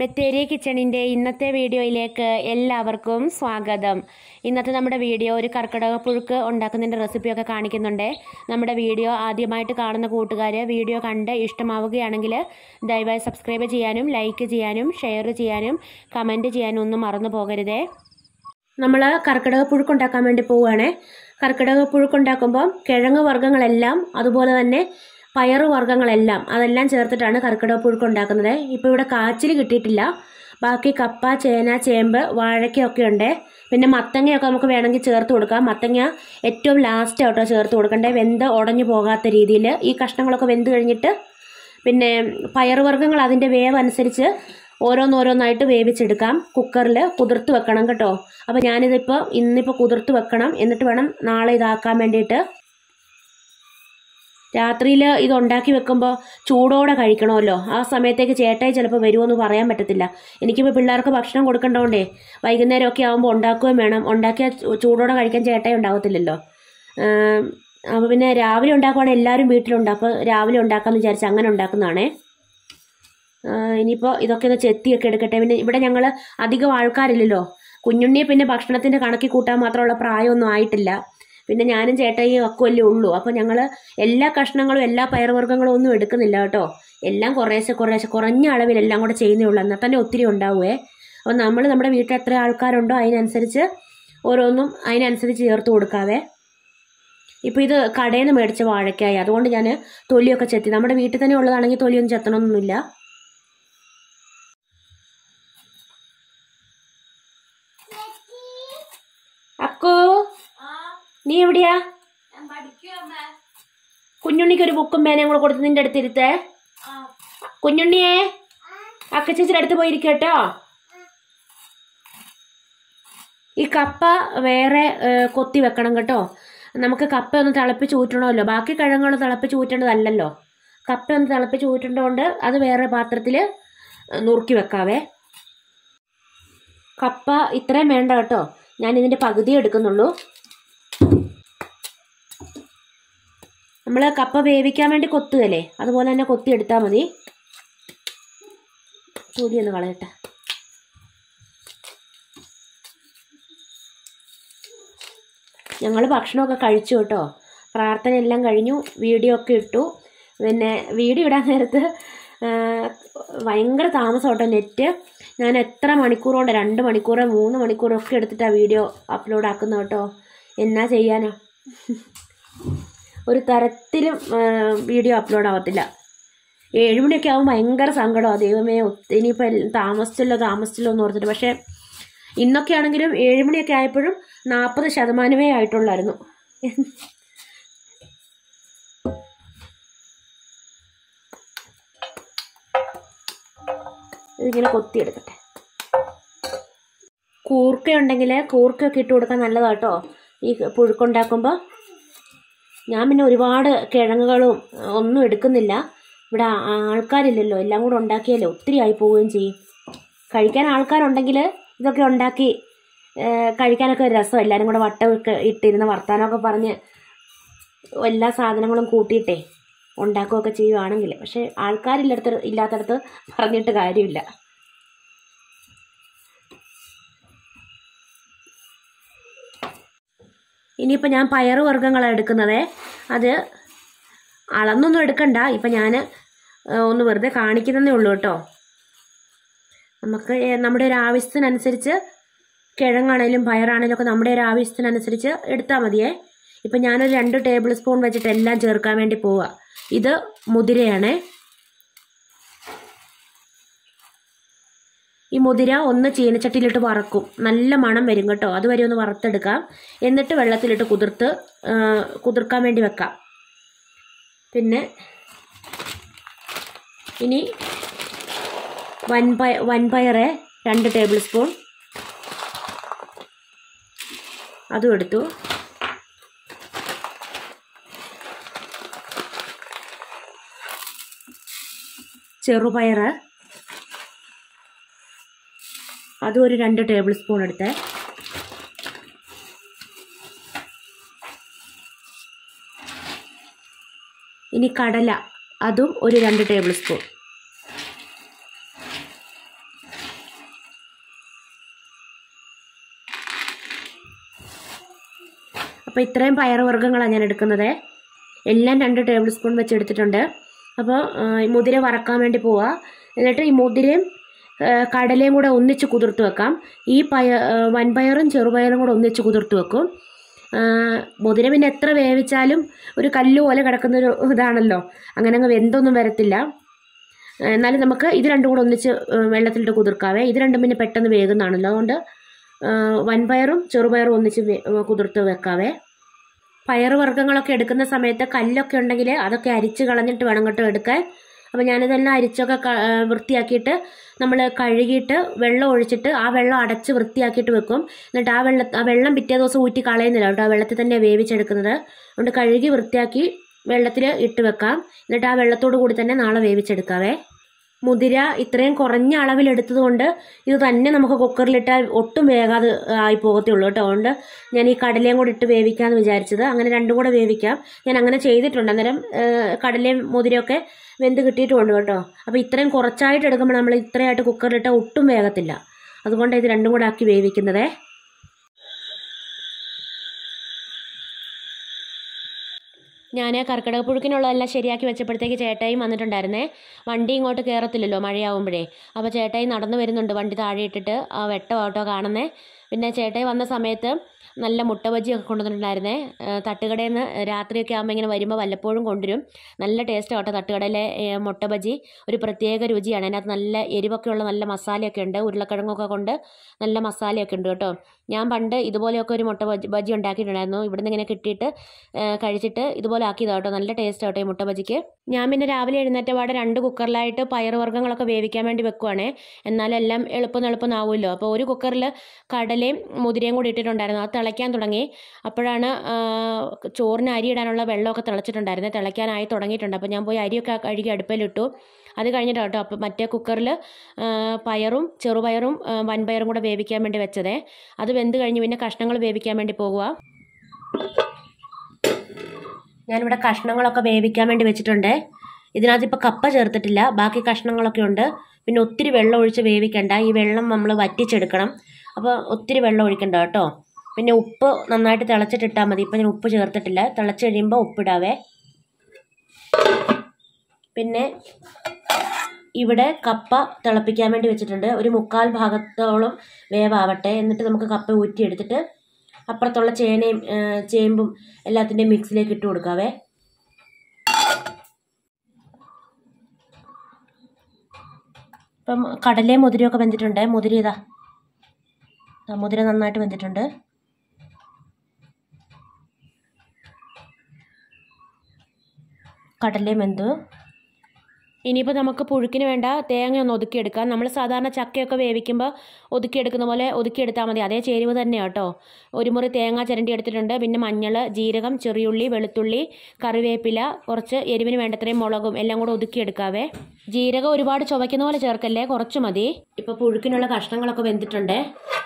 ബത്തേരി കിച്ചണിൻ്റെ ഇന്നത്തെ വീഡിയോയിലേക്ക് എല്ലാവർക്കും സ്വാഗതം ഇന്നത്തെ നമ്മുടെ വീഡിയോ ഒരു കർക്കിടക പുഴുക്ക് ഉണ്ടാക്കുന്നതിൻ്റെ റെസിപ്പിയൊക്കെ കാണിക്കുന്നുണ്ട് നമ്മുടെ വീഡിയോ ആദ്യമായിട്ട് കാണുന്ന കൂട്ടുകാർ വീഡിയോ കണ്ട് ഇഷ്ടമാവുകയാണെങ്കിൽ ദയവായി സബ്സ്ക്രൈബ് ചെയ്യാനും ലൈക്ക് ചെയ്യാനും ഷെയർ ചെയ്യാനും കമൻറ്റ് ചെയ്യാനും ഒന്നും മറന്നു പോകരുതേ നമ്മൾ കർക്കിടക പുഴുക്കുണ്ടാക്കാൻ വേണ്ടി പോവുകയാണേ കർക്കിടക പുഴുക്കുണ്ടാക്കുമ്പോൾ കിഴങ്ങ് വർഗ്ഗങ്ങളെല്ലാം അതുപോലെ തന്നെ പയറ് വർഗ്ഗങ്ങളെല്ലാം അതെല്ലാം ചേർത്തിട്ടാണ് കർക്കിടക പുഴുക്കുണ്ടാക്കുന്നത് ഇപ്പോൾ ഇവിടെ കാച്ചിൽ കിട്ടിയിട്ടില്ല ബാക്കി കപ്പ ചേന ചേമ്പ് വാഴയ്ക്കൊക്കെ ഉണ്ട് പിന്നെ മത്തങ്ങയൊക്കെ നമുക്ക് വേണമെങ്കിൽ ചേർത്ത് കൊടുക്കാം മത്തങ്ങ ഏറ്റവും ലാസ്റ്റ് ആട്ടോ ചേർത്ത് കൊടുക്കണ്ടേ വെന്ത് ഉടഞ്ഞു പോകാത്ത രീതിയിൽ ഈ കഷ്ണങ്ങളൊക്കെ വെന്ത് കഴിഞ്ഞിട്ട് പിന്നെ പയറുവർഗ്ഗങ്ങൾ അതിൻ്റെ വേവ് അനുസരിച്ച് ഓരോന്നോരോന്നായിട്ട് വേവിച്ചെടുക്കാം കുക്കറിൽ കുതിർത്ത് വെക്കണം കേട്ടോ അപ്പോൾ ഞാനിതിപ്പോൾ ഇന്നിപ്പോൾ കുതിർത്ത് വെക്കണം എന്നിട്ട് വേണം നാളെ ഇതാക്കാൻ വേണ്ടിയിട്ട് രാത്രിയിൽ ഇത് ഉണ്ടാക്കി വെക്കുമ്പോൾ ചൂടോടെ കഴിക്കണമല്ലോ ആ സമയത്തേക്ക് ചേട്ടായി ചിലപ്പോൾ വരുമോയെന്ന് പറയാൻ പറ്റത്തില്ല എനിക്കിപ്പോൾ പിള്ളേർക്ക് ഭക്ഷണം കൊടുക്കണ്ടോണ്ടേ വൈകുന്നേരമൊക്കെ ആകുമ്പോൾ ഉണ്ടാക്കുകയും വേണം ഉണ്ടാക്കിയ ചൂടോടെ കഴിക്കാൻ ചേട്ടായി ഉണ്ടാകത്തില്ലല്ലോ അപ്പോൾ പിന്നെ രാവിലെ ഉണ്ടാക്കുവാണെങ്കിൽ എല്ലാവരും വീട്ടിലുണ്ട് അപ്പോൾ രാവിലെ ഉണ്ടാക്കാമെന്ന് വിചാരിച്ച് അങ്ങനെ ഉണ്ടാക്കുന്നതാണേ ഇനിയിപ്പോൾ ഇതൊക്കെ ഒന്ന് ചെത്തിയൊക്കെ എടുക്കട്ടെ പിന്നെ ഇവിടെ ഞങ്ങൾ അധികം ആൾക്കാരില്ലല്ലോ കുഞ്ഞുണ്ണിയെ പിന്നെ ഭക്ഷണത്തിൻ്റെ കണക്കി കൂട്ടാൻ മാത്രമുള്ള പ്രായമൊന്നും ആയിട്ടില്ല പിന്നെ ഞാനും ചേട്ടായിയും ഒക്കെ അല്ലേ ഉള്ളൂ അപ്പോൾ ഞങ്ങൾ എല്ലാ കഷ്ണങ്ങളും എല്ലാ പയറുവർഗ്ഗങ്ങളും ഒന്നും എടുക്കുന്നില്ല കേട്ടോ എല്ലാം കുറേശ്ശെ കുറേശ്ശെ കുറഞ്ഞ അളവിൽ എല്ലാം കൂടെ ചെയ്യുന്നേ ഉള്ളൂ എന്നാൽ തന്നെ ഒത്തിരി ഉണ്ടാവുമേ അപ്പോൾ നമ്മൾ നമ്മുടെ വീട്ടിൽ എത്ര ആൾക്കാരുണ്ടോ അതിനനുസരിച്ച് ഓരോന്നും അതിനനുസരിച്ച് ചേർത്ത് കൊടുക്കാവേ ഇപ്പോൾ ഇത് കടയിൽ നിന്ന് മേടിച്ച വാഴയ്ക്കായി അതുകൊണ്ട് ഞാൻ തൊലിയൊക്കെ ചെത്തി നമ്മുടെ വീട്ടിൽ തന്നെ ഉള്ളതാണെങ്കിൽ തൊലിയൊന്നും ചെത്തണമെന്നൊന്നുമില്ല അക്കോ നീ എവിടെയാ കുഞ്ഞുണ്ണിക്ക് ഒരു ബുക്കും പേനയും കൂടെ കൊടുത്ത് നിന്റെ അടുത്ത് ഇരുത്തേ കുഞ്ഞുണ്ണിയെ അക്കച്ചേച്ചിയുടെ അടുത്ത് പോയിരിക്കും കേട്ടോ ഈ കപ്പ വേറെ കൊത്തി വെക്കണം കേട്ടോ നമുക്ക് കപ്പ ഒന്ന് തിളപ്പിച്ച് ഊറ്റണമല്ലോ ബാക്കി കിഴങ്ങുകൾ തിളപ്പിച്ച് ഊറ്റേണ്ടതല്ലല്ലോ കപ്പ ഒന്ന് തിളപ്പിച്ച് ഊറ്റേണ്ടതുകൊണ്ട് അത് വേറെ പാത്രത്തിൽ നുറുക്കി വെക്കാവേ കപ്പ ഇത്രയും വേണ്ട കേട്ടോ ഞാൻ ഇതിൻ്റെ പകുതി എടുക്കുന്നുള്ളൂ നമ്മൾ കപ്പ വേവിക്കാൻ വേണ്ടി കൊത്തുകല്ലേ അതുപോലെ തന്നെ കൊത്തി എടുത്താൽ മതി തൊലി ഒന്ന് കളയട്ടെ ഞങ്ങൾ ഭക്ഷണമൊക്കെ കഴിച്ചു കേട്ടോ പ്രാർത്ഥന എല്ലാം കഴിഞ്ഞു വീഡിയോ ഒക്കെ ഇട്ടു പിന്നെ വീഡിയോ ഇടാൻ നേരത്ത് ഭയങ്കര താമസം കേട്ടോ നെറ്റ് ഞാൻ എത്ര മണിക്കൂർ കൊണ്ട് രണ്ട് മണിക്കൂർ മൂന്ന് മണിക്കൂറൊക്കെ എടുത്തിട്ടാണ് വീഡിയോ അപ്ലോഡ് ആക്കുന്നത് കേട്ടോ എന്നാ ചെയ്യാനാ ഒരു തരത്തിലും വീഡിയോ അപ്ലോഡ് ആവത്തില്ല ഏഴുമണിയൊക്കെ ആകുമ്പോൾ ഭയങ്കര സങ്കടമാണ് ദൈവമേ ഇനിയിപ്പോൾ താമസിച്ചല്ലോ താമസിച്ചല്ലോ എന്ന് ഓർത്തിട്ട് പക്ഷേ ഇന്നൊക്കെ ആണെങ്കിലും ഏഴുമണിയൊക്കെ ആയപ്പോഴും നാൽപ്പത് ശതമാനമേ ആയിട്ടുള്ളായിരുന്നു ഇതിങ്ങനെ കൊത്തിയെടുക്കട്ടെ കൂർക്ക ഉണ്ടെങ്കിൽ കൂർക്കയൊക്കെ ഇട്ട് കൊടുക്കാൻ നല്ലതാട്ടോ ഈ പുഴുക്കുണ്ടാക്കുമ്പോൾ ഞാൻ പിന്നെ ഒരുപാട് കിഴങ്ങുകളും ഒന്നും എടുക്കുന്നില്ല ഇവിടെ ആൾക്കാരില്ലല്ലോ എല്ലാം കൂടെ ഉണ്ടാക്കിയാലോ ഒത്തിരി ആയി പോവുകയും ചെയ്യും കഴിക്കാൻ ആൾക്കാരുണ്ടെങ്കിൽ ഇതൊക്കെ ഉണ്ടാക്കി കഴിക്കാനൊക്കെ ഒരു രസം എല്ലാവരും കൂടെ വട്ടമൊക്കെ ഇട്ടിരുന്ന വർത്താനമൊക്കെ പറഞ്ഞ് എല്ലാ സാധനങ്ങളും കൂട്ടിയിട്ടേ ഉണ്ടാക്കുകയൊക്കെ ചെയ്യുവാണെങ്കിൽ പക്ഷേ ആൾക്കാരില്ലടത്ത് ഇല്ലാത്തടത്ത് പറഞ്ഞിട്ട് കാര്യമില്ല ഇനിയിപ്പോൾ ഞാൻ പയറ് വർഗ്ഗങ്ങളാണ് എടുക്കുന്നത് അത് അളന്നൊന്നും എടുക്കണ്ട ഇപ്പം ഞാൻ ഒന്ന് വെറുതെ കാണിക്കുന്നതേ ഉള്ളൂ കേട്ടോ നമുക്ക് നമ്മുടെ ഒരു ആവശ്യത്തിനനുസരിച്ച് കിഴങ്ങാണേലും പയറാണേലും ഒക്കെ നമ്മുടെ ഒരു ആവശ്യത്തിനനുസരിച്ച് എടുത്താൽ മതിയേ ഇപ്പം ഞാനൊരു രണ്ട് ടേബിൾ സ്പൂൺ വെച്ചിട്ട് എല്ലാം ചേർക്കാൻ വേണ്ടി പോവുക ഇത് മുതിരയാണേ ഈ മുതിര ഒന്ന് ചീനച്ചട്ടിയിലിട്ട് വറക്കും നല്ല മണം വരും കേട്ടോ അതുവരെ ഒന്ന് വറുത്തെടുക്കാം എന്നിട്ട് വെള്ളത്തിലിട്ട് കുതിർത്ത് കുതിർക്കാൻ വേണ്ടി വെക്കാം പിന്നെ ഇനി വൻപയ വൻപയറ് രണ്ട് ടേബിൾ സ്പൂൺ അതും എടുത്തു ചെറുപയറ് അതും ഒരു രണ്ട് ടേബിൾ സ്പൂൺ എടുത്ത് ഇനി കടല അതും ഒരു രണ്ട് ടേബിൾ സ്പൂൺ അപ്പോൾ ഇത്രയും പയറുവർഗ്ഗങ്ങളാണ് ഞാൻ എടുക്കുന്നത് എല്ലാം രണ്ട് ടേബിൾ സ്പൂൺ വെച്ച് എടുത്തിട്ടുണ്ട് അപ്പോൾ ആ, ഈ മുതിര വറക്കാൻ വേണ്ടി പോവുക എന്നിട്ട് ഈ മുതിരയും ആ, കടലയും കൂടെ ഒന്നിച്ച് കുതിർത്ത് വെക്കാം ഈ പയ ആ, വൻപയറും ചെറുപയറും കൂടെ ഒന്നിച്ച് കുതിർത്ത് വെക്കും ആ, മുതിര പിന്നെ എത്ര വേവിച്ചാലും ഒരു കല്ല് പോലെ കിടക്കുന്നൊരു ഇതാണല്ലോ അങ്ങനെ അങ്ങ് വെന്തൊന്നും വരത്തില്ല ആ, എന്നാലും നമുക്ക് ഇത് രണ്ടും കൂടെ ഒന്നിച്ച് ആ, വെള്ളത്തിലിട്ട് കുതിർക്കാവേ ഇത് രണ്ടും പിന്നെ പെട്ടെന്ന് വേകുന്നതാണല്ലോ അതുകൊണ്ട് ആ, വൻപയറും ചെറുപയറും ഒന്നിച്ച് വേ- കുതിർത്ത് വെക്കാവേ പയർ വർഗ്ഗങ്ങളൊക്കെ എടുക്കുന്ന സമയത്ത് കല്ലൊക്കെ ഉണ്ടെങ്കിൽ അതൊക്കെ അരിച്ച് കളഞ്ഞിട്ട് വേണം കേട്ടോ എടുക്കാൻ അപ്പോൾ ഞാനിതെല്ലാം അരിച്ചൊക്കെ ക- ആ, വൃത്തിയാക്കിയിട്ട് നമ്മൾ കഴുകിയിട്ട് വെള്ളം ഒഴിച്ചിട്ട് ആ വെള്ളം അടച്ച് വൃത്തിയാക്കിയിട്ട് വെക്കും എന്നിട്ട് ആ വെള്ളം ആ വെള്ളം പിറ്റേ ദിവസം ഊറ്റി കളയുന്നില്ല കേട്ടോ ആ വെള്ളത്തിൽ തന്നെ വേവിച്ചെടുക്കുന്നത് അതുകൊണ്ട് കഴുകി വൃത്തിയാക്കി വെള്ളത്തിൽ ഇട്ട് വെക്കാം എന്നിട്ട് ആ വെള്ളത്തോട് കൂടി തന്നെ നാളെ വേവിച്ചെടുക്കാവേ മുതിര ഇത്രയും കുറഞ്ഞ അളവിൽ എടുത്തത് കൊണ്ട് ഇത് തന്നെ നമുക്ക് കുക്കറിലിട്ടാൽ ഒട്ടും വേകാതെ ആയി പോകത്തുള്ളൂ കേട്ടോ അതുകൊണ്ട് ഞാൻ ഈ കടലയും കൂടി ഇട്ട് വേവിക്കാമെന്ന് വിചാരിച്ചത് അങ്ങനെ രണ്ടും കൂടെ വേവിക്കാം ഞാൻ അങ്ങനെ ചെയ്തിട്ടുണ്ട് അന്നേരം ഏഹ്, കടലയും മുതിരയൊക്കെ വെന്ത് കിട്ടിയിട്ടുമുണ്ട് കേട്ടോ അപ്പോൾ ഇത്രയും കുറച്ചായിട്ട് എടുക്കുമ്പോൾ നമ്മൾ ഇത്രയായിട്ട് കുക്കറിലിട്ടാൽ ഒട്ടും വേഗത്തില്ല അതുകൊണ്ട് ഇത് രണ്ടും കൂടെ ആക്കി വേവിക്കുന്നതേ ഞാൻ കർക്കിടകപ്പുഴുക്കിനുള്ളതെല്ലാം ശരിയാക്കി വെച്ചപ്പോഴത്തേക്ക് ചേട്ടായി വന്നിട്ടുണ്ടായിരുന്നേ വണ്ടി ഇങ്ങോട്ട് കയറത്തില്ലല്ലോ മഴയാവുമ്പോഴേ അപ്പോൾ ചേട്ടായി നടന്നു വരുന്നുണ്ട് വണ്ടി താഴെ ഇട്ടിട്ട് ആ വെട്ടം ഓട്ടോ കാണുന്നേ പിന്നെ ചേട്ടായി വന്ന സമയത്ത് നല്ല മുട്ട ബജിയൊക്കെ കൊണ്ടുവന്നിട്ടുണ്ടായിരുന്നേ ഏഹ് തട്ടുകടയിൽ നിന്ന് രാത്രിയൊക്കെ ആകുമ്പോൾ ഇങ്ങനെ വരുമ്പോൾ വല്ലപ്പോഴും കൊണ്ടുവരും നല്ല ടേസ്റ്റ് കേട്ടോ തട്ടുകടയിലെ ഏഹ് മുട്ട ബജി ഒരു പ്രത്യേക രുചിയാണ് അതിനകത്ത് നല്ല എരിവൊക്കെ ഉള്ള നല്ല മസാലയൊക്കെ ഉണ്ട് ഉരുളക്കിഴങ്ങൊക്കെ കൊണ്ട് നല്ല മസാലയൊക്കെ ഉണ്ട് കേട്ടോ ഞാൻ പണ്ട് ഇതുപോലെയൊക്കെ ഒരു മുട്ട ബജി ബജി ഉണ്ടാക്കിയിട്ടുണ്ടായിരുന്നു ഇവിടുന്ന് ഇങ്ങനെ കിട്ടിയിട്ട് ഏഹ് കഴിച്ചിട്ട് ഇതുപോലെ ആക്കിയതാണ് കേട്ടോ നല്ല ടേസ്റ്റ് കേട്ടോ ഈ മുട്ട ബജിക്ക് ഞാൻ പിന്നെ രാവിലെ എഴുന്നേറ്റ പാടെ രണ്ട് കുക്കറിലായിട്ട് പയറുവർഗ്ഗങ്ങളൊക്കെ വേവിക്കാൻ വേണ്ടി വെക്കുവാണേ എന്നാലും എല്ലാം എളുപ്പം എളുപ്പമാവുമല്ലോ അപ്പോൾ ഒരു കുക്കറിൽ കടലയും മുതിരയും കൂടി ഇട്ടിട്ടുണ്ടായിരുന്നു അത് തിളയ്ക്കാൻ തുടങ്ങി അപ്പോഴാണ് ആ, ചോറിന് അരി ഇടാനുള്ള വെള്ളമൊക്കെ തിളച്ചിട്ടുണ്ടായിരുന്നത് തിളയ്ക്കാനായി തുടങ്ങിയിട്ടുണ്ട് അപ്പോൾ ഞാൻ പോയി അരിയൊക്കെ കഴുകി അടുപ്പിലിട്ടു അത് കഴിഞ്ഞിട്ടാണ് കേട്ടോ അപ്പോൾ മറ്റേ കുക്കറിൽ പയറും ചെറുപയറും ആ, വൻപയറും കൂടെ വേവിക്കാൻ വേണ്ടി വെച്ചതേ അത് വെന്ത് കഴിഞ്ഞ് പിന്നെ കഷ്ണങ്ങൾ വേവിക്കാൻ വേണ്ടി പോകുക ഞാനിവിടെ കഷ്ണങ്ങളൊക്കെ വേവിക്കാൻ വേണ്ടി വെച്ചിട്ടുണ്ട് ഇതിനകത്ത് ഇപ്പോൾ കപ്പ ചേർത്തിട്ടില്ല ബാക്കി കഷ്ണങ്ങളൊക്കെ ഉണ്ട് പിന്നെ ഒത്തിരി വെള്ളം ഒഴിച്ച് വേവിക്കണ്ട ഈ വെള്ളം നമ്മൾ വറ്റിച്ചെടുക്കണം അപ്പോൾ ഒത്തിരി വെള്ളം ഒഴിക്കണ്ട കേട്ടോ പിന്നെ ഉപ്പ് നന്നായിട്ട് തിളച്ചിട്ടിട്ടാൽ മതി ഇപ്പം ഞാൻ ഉപ്പ് ചേർത്തിട്ടില്ല തിളച്ച് കഴിയുമ്പോൾ ഉപ്പിടാവേ പിന്നെ ഇവിടെ കപ്പ തിളപ്പിക്കാൻ വേണ്ടി വെച്ചിട്ടുണ്ട് ഒരു മുക്കാൽ ഭാഗത്തോളം വേവാവട്ടെ എന്നിട്ട് നമുക്ക് കപ്പ ഊറ്റിയെടുത്തിട്ട് അപ്പുറത്തുള്ള ചേനയും ആ, ചേമ്പും എല്ലാത്തിൻ്റെയും മിക്സിലേക്ക് ഇട്ട് കൊടുക്കാവേ ഇപ്പം കടലയും മുതിരയൊക്കെ വെന്തിട്ടുണ്ട് മുതിര ഇതാ ദാ മുതിര നന്നായിട്ട് വെന്തിട്ടുണ്ട് കടലയും വെന്തു ഇനിയിപ്പോൾ നമുക്ക് പുഴുക്കിന് വേണ്ട തേങ്ങ ഒന്ന് ഒതുക്കിയെടുക്കാം നമ്മൾ സാധാരണ ചക്കയൊക്കെ വേവിക്കുമ്പോൾ ഒതുക്കിയെടുക്കുന്ന പോലെ ഒതുക്കിയെടുത്താൽ മതി അതേ ചേരുവ തന്നെയാണ് കേട്ടോ ഒരു മുറി തേങ്ങ ചിരണ്ടി എടുത്തിട്ടുണ്ട് പിന്നെ മഞ്ഞൾ ജീരകം ചെറിയുള്ളി വെളുത്തുള്ളി കറിവേപ്പില കുറച്ച് എരിവിന് വേണ്ടത്രയും മുളകും എല്ലാം കൂടെ ഒതുക്കിയെടുക്കാവേ ജീരകം ഒരുപാട് ചുവയ്ക്കുന്ന പോലെ ചേർക്കല്ലേ കുറച്ച് മതി ഇപ്പോൾ പുഴുക്കിനുള്ള കഷ്ണങ്ങളൊക്കെ വെന്തിട്ടുണ്ട്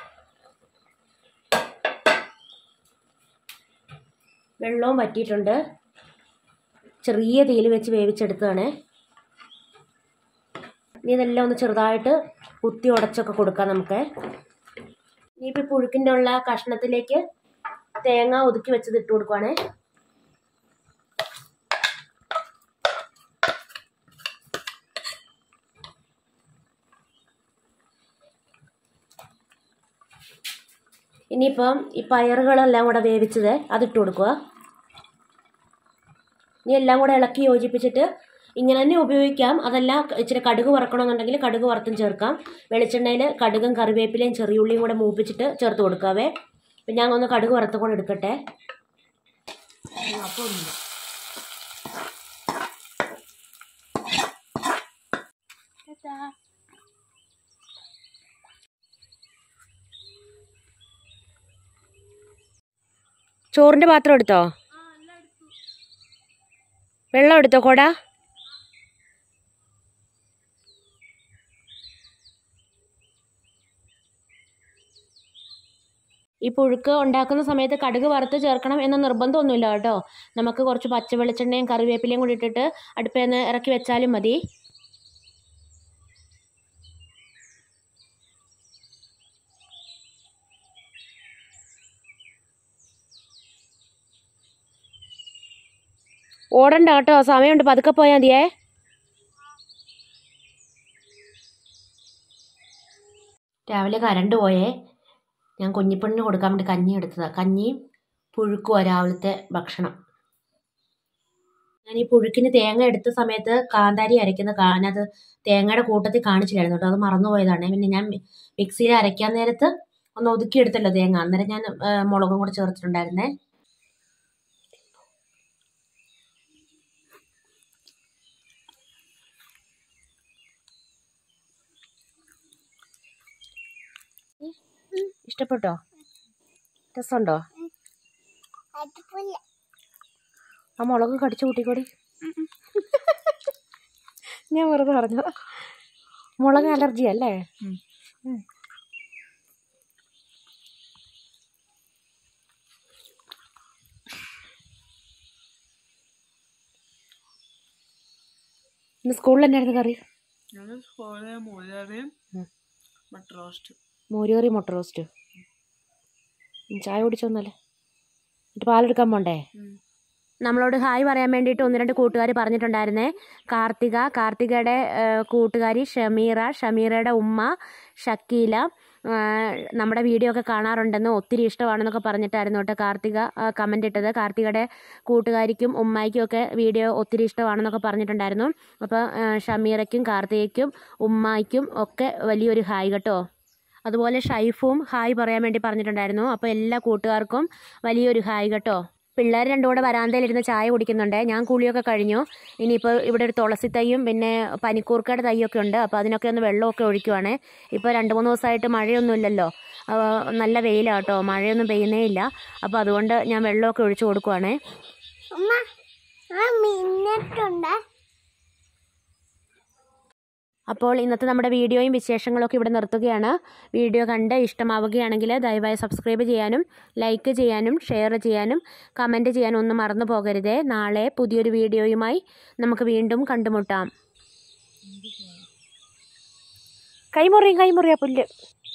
വെള്ളവും വറ്റിയിട്ടുണ്ട് ചെറിയ തീയിൽ വെച്ച് വേവിച്ചെടുത്തതാണ് ഇനി ഇതെല്ലാം ഒന്ന് ചെറുതായിട്ട് കുത്തി ഉടച്ചൊക്കെ കൊടുക്കാം നമുക്ക് ഇനിയിപ്പോൾ പുഴുക്കിൻ്റെ ഉള്ള കഷ്ണത്തിലേക്ക് തേങ്ങ ഒതുക്കി വെച്ചത് ഇട്ട് കൊടുക്കുവാണേ ഇനിയിപ്പം ഈ പയറുകളെല്ലാം കൂടെ വേവിച്ചത് അതിട്ട് കൊടുക്കുക ഇനി എല്ലാം കൂടെ ഇളക്കി യോജിപ്പിച്ചിട്ട് ഇങ്ങനെ തന്നെ ഉപയോഗിക്കാം അതല്ല ഇച്ചിരി കടുക് വറക്കണമെന്നുണ്ടെങ്കിൽ കടുക് വറുത്തും ചേർക്കാം വെളിച്ചെണ്ണയിൽ കടുകും കറിവേപ്പിലയും ചെറിയുള്ളിയും കൂടെ മൂപ്പിച്ചിട്ട് ചേർത്ത് കൊടുക്കാവേ അപ്പം ഞാൻ ഒന്ന് കടുക് വറുത്തും കൂടെ എടുക്കട്ടെ അപ്പോൾ ഒന്നുമില്ല ചോറിൻ്റെ പാത്രം എടുത്തോ വെള്ളം എടുത്തോ കൊടാ ഈ പുഴുക്ക് ഉണ്ടാക്കുന്ന സമയത്ത് കടുക് വറുത്ത് ചേർക്കണം എന്ന നിർബന്ധമൊന്നുമില്ല കേട്ടോ നമുക്ക് കുറച്ച് പച്ച വെളിച്ചെണ്ണയും കറിവേപ്പിലയും കൂടി ഇട്ടിട്ട് അടുപ്പിൽ നിന്ന് ഇറക്കി വെച്ചാലും മതി ഓടണ്ട കേട്ടോ സമയമുണ്ട് പതുക്കെ പോയാൽ മതിയേ രാവിലെ കരണ്ട് പോയേ ഞാൻ കുഞ്ഞിപ്പെണ്ണിന് കൊടുക്കാൻ വേണ്ടി കഞ്ഞി എടുത്തതാണ് കഞ്ഞിയും പുഴുക്കുവാ രാവിലത്തെ ഭക്ഷണം ഞാൻ ഈ പുഴുക്കിന് തേങ്ങ എടുത്ത സമയത്ത് കാന്താരി അരയ്ക്കുന്ന അതിനകത്ത് തേങ്ങയുടെ കൂട്ടത്തിൽ കാണിച്ചില്ലായിരുന്നു കേട്ടോ അത് മറന്നുപോയതാണ് പിന്നെ ഞാൻ മി- മിക്സിയിൽ അരയ്ക്കാൻ നേരത്ത് ഒന്ന് ഒതുക്കി എടുത്തല്ലോ തേങ്ങ അന്നേരം ഞാൻ ആ, മുളകും കൂടെ ചേർത്തിട്ടുണ്ടായിരുന്നേ ഇഷ്ടപ്പെട്ടോ രസമുണ്ടോ ആ മുളക് കടിച്ചു കൂട്ടിക്കോടി ഞാൻ വെറുതെ പറഞ്ഞു മുളക് അലർജി അല്ലേ ഉം. ഇന്ന് സ്കൂളിൽ എന്നായിരുന്നു കറി ഞങ്ങൾ സ്കൂളിൽ മോരാറിയും ഉം. മട്ട റോസ്റ്റ് മോരുകറി മുട്ട റോസ്റ്റ് ഉം, ചായ കുടിച്ചൊന്നല്ലേ എന്നിട്ട് പാലെടുക്കാൻ പോണ്ടേ നമ്മളോട് ഹായ് പറയാൻ വേണ്ടിയിട്ട് ഒന്ന് രണ്ട് കൂട്ടുകാർ പറഞ്ഞിട്ടുണ്ടായിരുന്നേ കാർത്തിക കാർത്തികയുടെ ഏഹ്, കൂട്ടുകാരി ഷമീറ ഷമീറയുടെ ഉമ്മ ഷക്കീല ഏഹ്, നമ്മുടെ വീഡിയോ ഒക്കെ കാണാറുണ്ടെന്ന് ഒത്തിരി ഇഷ്ടമാണെന്നൊക്കെ പറഞ്ഞിട്ടായിരുന്നു കേട്ടോ കാർത്തിക കമൻ്റ് ഇട്ടത് കാർത്തികയുടെ കൂട്ടുകാരിക്കും ഉമ്മായിക്കും ഒക്കെ വീഡിയോ ഒത്തിരി ഇഷ്ടമാണെന്നൊക്കെ പറഞ്ഞിട്ടുണ്ടായിരുന്നു അപ്പോൾ ഏഹ്, ഷമീറയ്ക്കും കാർത്തികയ്ക്കും ഉമ്മായിക്കും ഒക്കെ വലിയൊരു ഹായ് കേട്ടോ അതുപോലെ ഷൈഫും ഹായ് പറയാൻ വേണ്ടി പറഞ്ഞിട്ടുണ്ടായിരുന്നു അപ്പോൾ എല്ലാ കൂട്ടുകാർക്കും വലിയൊരു ഹായ് കേട്ടോ പിള്ളേർ രണ്ടും കൂടെ വരാന്തയിലിരുന്ന് ചായ കുടിക്കുന്നുണ്ട് ഞാൻ കുളിയൊക്കെ കഴിഞ്ഞു ഇനിയിപ്പോൾ ഇവിടെ ഒരു തുളസി തൈയും പിന്നെ പനിക്കൂർക്കയുടെ തൈയൊക്കെ ഉണ്ട് അപ്പോൾ അതിനൊക്കെ ഒന്ന് വെള്ളമൊക്കെ ഒഴിക്കുവാണേ ഇപ്പോൾ രണ്ട് മൂന്ന് ദിവസമായിട്ട് മഴയൊന്നും ഇല്ലല്ലോ ആ, നല്ല വെയിലാണ് കേട്ടോ മഴയൊന്നും പെയ്യുന്നേ ഇല്ല അപ്പോൾ അതുകൊണ്ട് ഞാൻ വെള്ളമൊക്കെ ഒഴിച്ചു കൊടുക്കുവാണേ അമ്മ ആ മിന്നിട്ടുണ്ട് അപ്പോൾ ഇന്നത്തെ നമ്മുടെ വീഡിയോയും വിശേഷങ്ങളൊക്കെ ഇവിടെ നിർത്തുകയാണ് വീഡിയോ കണ്ട് ഇഷ്ടമാവുകയാണെങ്കിൽ ദയവായി സബ്സ്ക്രൈബ് ചെയ്യാനും ലൈക്ക് ചെയ്യാനും ഷെയർ ചെയ്യാനും കമൻറ്റ് ചെയ്യാനും ഒന്നും മറന്നു പോകരുതേ നാളെ പുതിയൊരു വീഡിയോയുമായി നമുക്ക് വീണ്ടും കണ്ടുമുട്ടാം കൈമുറിയും കൈമുറിയാ പുല്ല്